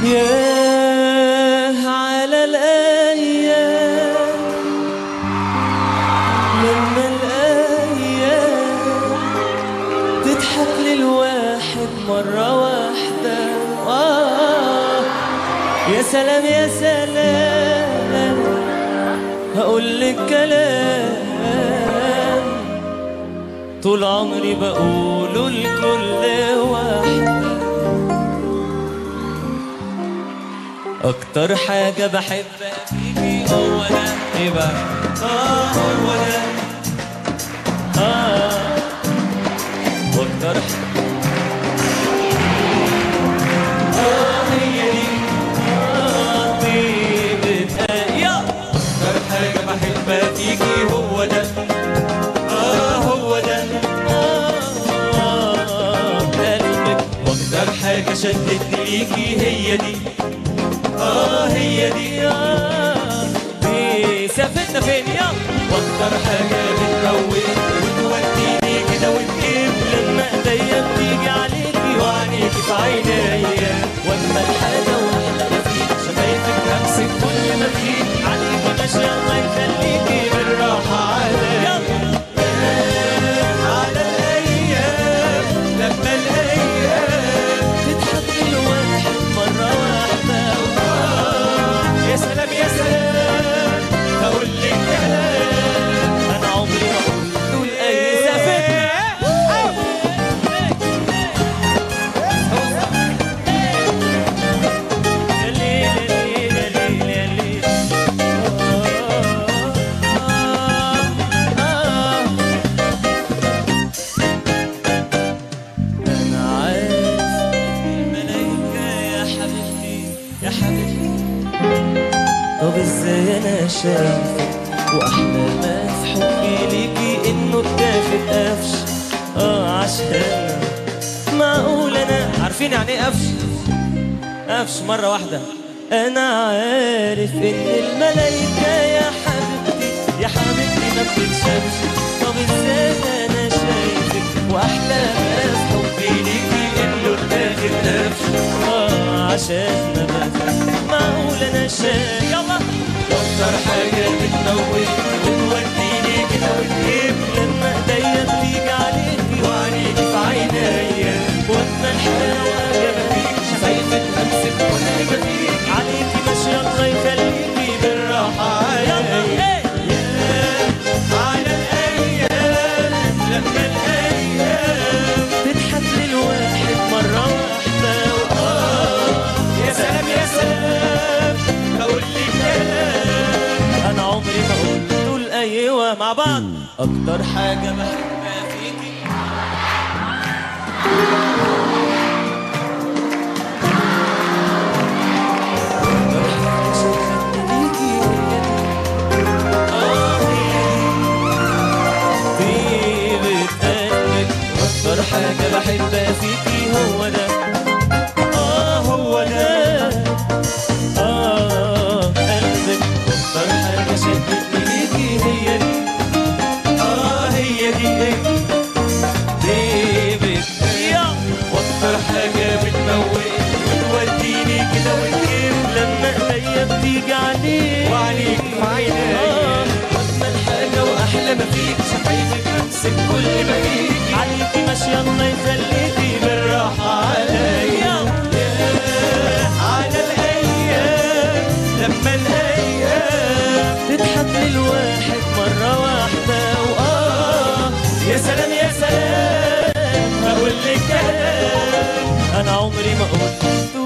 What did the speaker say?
ياه على الأيام لما الأيام تضحك للواحد مرة واحدة آه يا سلام يا سلام هقول لك كلام طول عمري بقوله لكل واحدة أكتر حاجة بحبها فيكي هو ده إيه بقى؟ آه هو ده آه وأكتر حاجة آه هي دي آه طيبة قلبي. أكتر حاجة بحبها فيكي هو ده آه هو ده آه قلبك وأكتر حاجة شدتني ليكي هي دي آه هي دي آه دي سافتنا فين يلا واكتر حاجة بتروق وتوديني كده وتجيب لما ايديا بتيجي عليكي وعينيكي في عينيا واجمل حاجة واحلى ما فيك شفايفك همسك كل ما فيك عليكي ماشية الله يخليكي بالراحة عليا على الأيام لما الأيام تضحك الواحد مرة واحدة آه، يا سلام يا سلام هقول لك كلام أنا عمري ما قلت تقول أي سفينة يا ليل يا ليل يا ليل يا ليل آه أنا عارف الملايكة يا حبيبتي يا حبيبتي طب ازاي أنا شايفك وأحلى ما في حبي ليكي إنه اتاخد قفش آه عشان معقول أنا عارفين يعني إيه قفش؟ قفش مرة واحدة أنا عارف إن الملايكة يا حبيبتي يا حبيبتي ما بتتشافش طب إزاي أنا شايفك وأحلى ما في حبي ليكي إنه اتاخد قفش آه عشان ما بفهم معقول أنا شايف يلا أكتر حاجة بتموت وتوديني كده وتجيب لما إيديا بتيجي عليكي وعليكي في عينيا وأجمل حاجة ما فيك شفايفك أمسك كل ما فيك عليكي ماشية الله يخليكي بالراحة عليا على الأيام لما الأيام تضحك للواحد مرة واحدة وآه يا سلام يا سلام هقول لك كلام أنا عمري ما قلت دول أيوة مع بعض أكتر حاجة بحبها فيكي أكتر حاجة شدتني ليكي هي دي آه هي دي طيبة قلبك أكتر حاجة بحبها فيكي هو ده آه هو ده آه قلبك أكتر حاجة شدتني ليكي هي دي آه هي دي طيبة قلبك وأكتر حاجة بتموت وتوديني كده وتجيب لما ايديا بتيجي عليك وعليك في عيني اجمل حاجه واحلى ما فيك شفايفك امسك كل ما فيك عليكي ماشيه الله يخليكي بالراحه عليا يا على الايام لما الايام تضحك للواحد مره واحده واه يا سلام يا سلام هقول لك كلام انا عمري ما قلت